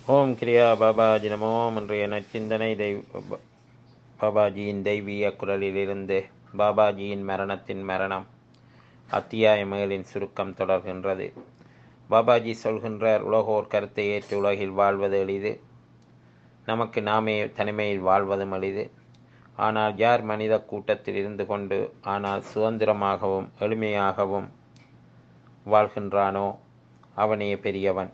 ஓம் கிரியா பாபாஜி நமோ இன்றைய நச்சிந்தனை தெய்வ பாபாஜியின் தெய்வீக குரலிலிருந்து பாபாஜியின் மரணத்தின் மரணம் அத்தியாயம் ஏழின் சுருக்கம் தொடர்கின்றது பாபாஜி சொல்கின்றார் உலகோர் கருத்தை ஏற்று உலகில் வாழ்வது எளிது நமக்கு நாமே தனிமையில் வாழ்வதும் எளிது ஆனால் யார் மனித கூட்டத்தில் இருந்து கொண்டு ஆனால் சுதந்திரமாகவும் எளிமையாகவும் வாழ்கின்றானோ அவனே பெரியவன்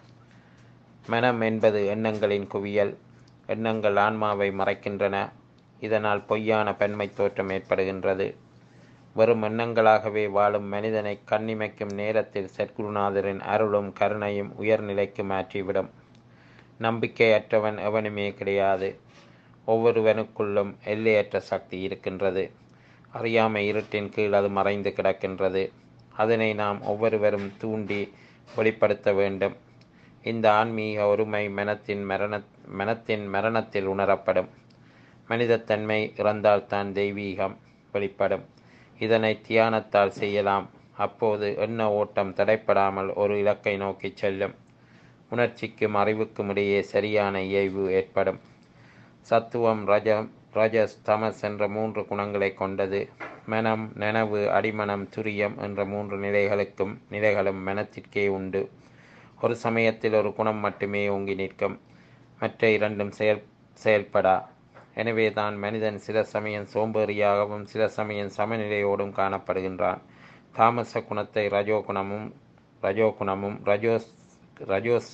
மனம் என்பது எண்ணங்களின் குவியல் எண்ணங்கள் ஆன்மாவை மறைக்கின்றன இதனால் பொய்யான பெண்மை தோற்றம் ஏற்படுகின்றது வெறும் எண்ணங்களாகவே வாழும் மனிதனை கண்ணிமைக்கும் நேரத்தில் சத்குருநாதரின் அருளும் கருணையும் உயர்நிலைக்கு மாற்றிவிடும் நம்பிக்கையற்றவன் எவனுமே கிடையாது ஒவ்வொருவனுக்குள்ளும் எல்லையற்ற சக்தி இருக்கின்றது அறியாமை இருட்டின் கீழ் அது மறைந்து கிடக்கின்றது அதனை நாம் ஒவ்வொருவரும் தூண்டி வெளிப்படுத்த வேண்டும் இந்த ஆன்மீக ஒருமை மனத்தின் மரண மனத்தின் மரணத்தில் உணரப்படும் மனிதத்தன்மை இறந்தால்தான் தெய்வீகம் வெளிப்படும் இதனை தியானத்தால் செய்யலாம் அப்போது எண்ண ஓட்டம் தடைப்படாமல் ஒரு இலக்கை நோக்கி செல்லும் உணர்ச்சிக்கும் அறிவுக்கும் இடையே சரியான இயைவு ஏற்படும் சத்துவம் ரஜ ரஜஸ் தமஸ் என்ற மூன்று குணங்களை கொண்டது மனம் நனவு அடிமனம் துரியம் என்ற மூன்று நிலைகளுக்கும் நிலைகளும் மனத்திற்கே உண்டு ஒரு சமயத்தில் ஒரு குணம் மட்டுமே ஓங்கி நிற்கும் மற்ற இரண்டும் செயல் செயல்படா எனவே தான் மனிதன் சில சமயம் சோம்பேறியாகவும் சில சமயம் சமநிலையோடும் காணப்படுகின்றான் தாமச குணத்தை ரஜோ குணமும் ரஜோ குணமும் ரஜோஸ் ரஜோஸ்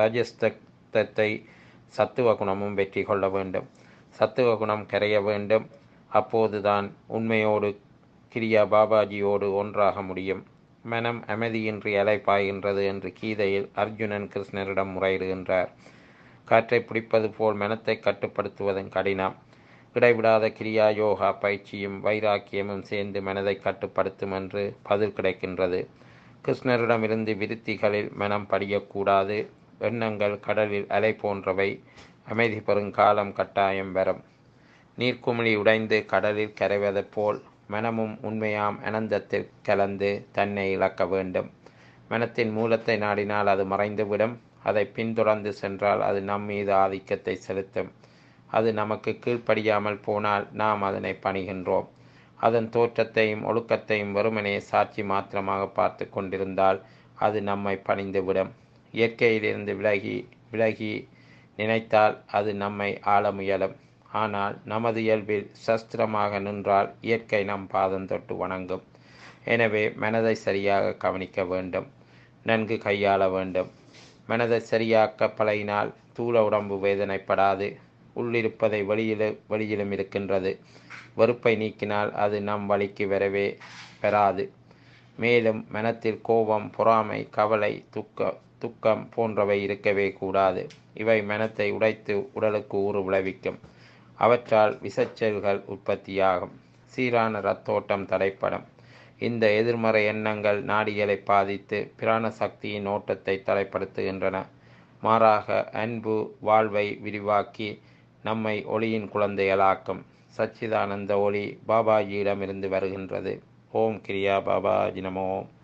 ராஜஸ்தத்தை சத்துவ குணமும் வெற்றி கொள்ள வேண்டும் சத்துவ குணம் கரைய வேண்டும் அப்போதுதான் உண்மையோடு கிரியா பாபாஜியோடு ஒன்றாக முடியும் மனம் அமைதியின்றி அலைப்பாய்கின்றது என்று கீதையில் அர்ஜுனன் கிருஷ்ணரிடம் முறையிடுகின்றார் காற்றை பிடிப்பது போல் மனத்தை கட்டுப்படுத்துவதன் கடினம் இடைவிடாத கிரியா யோகா பயிற்சியும் வைராக்கியமும் சேர்ந்து மனதை கட்டுப்படுத்தும் என்று பதில் கிடைக்கின்றது கிருஷ்ணரிடமிருந்து விருத்திகளில் மனம் படியக்கூடாது எண்ணங்கள் கடலில் அலை போன்றவை அமைதி பெறும் காலம் கட்டாயம் வரும் நீர்க்குமிழி உடைந்து கடலில் கரைவதைப் போல் மனமும் உண்மையாம் அனந்தத்தில் கலந்து தன்னை இழக்க வேண்டும் மனத்தின் மூலத்தை நாடினால் அது மறைந்துவிடும் அதை பின்தொடர்ந்து சென்றால் அது நம் மீது ஆதிக்கத்தை செலுத்தும் அது நமக்கு கீழ்ப்படியாமல் போனால் நாம் அதனை பணிகின்றோம் அதன் தோற்றத்தையும் ஒழுக்கத்தையும் வெறுமனே சாட்சி மாத்திரமாக பார்த்து கொண்டிருந்தால் அது நம்மை பணிந்துவிடும் இயற்கையிலிருந்து விலகி விலகி நினைத்தால் அது நம்மை ஆள முயலும் ஆனால் நமது இயல்பில் சஸ்திரமாக நின்றால் இயற்கை நம் பாதம் தொட்டு வணங்கும் எனவே மனதை சரியாக கவனிக்க வேண்டும் நன்கு கையாள வேண்டும் மனதை சரியாக்க பழகினால் தூள உடம்பு வேதனைப்படாது உள்ளிருப்பதை வெளியில வெளியிலும் இருக்கின்றது வெறுப்பை நீக்கினால் அது நம் வழிக்கு வரவே பெறாது மேலும் மனத்தில் கோபம் பொறாமை கவலை துக்க துக்கம் போன்றவை இருக்கவே கூடாது இவை மனத்தை உடைத்து உடலுக்கு ஊறு விளைவிக்கும் அவற்றால் விசச்செல்கள் உற்பத்தியாகும் சீரான இரத்தோட்டம் தடைப்படும் இந்த எதிர்மறை எண்ணங்கள் நாடிகளை பாதித்து பிராண சக்தியின் ஓட்டத்தை தடைப்படுத்துகின்றன மாறாக அன்பு வாழ்வை விரிவாக்கி நம்மை ஒளியின் குழந்தைகளாக்கும் சச்சிதானந்த ஒளி பாபாஜியிடமிருந்து வருகின்றது ஓம் கிரியா பாபாஜி நமோ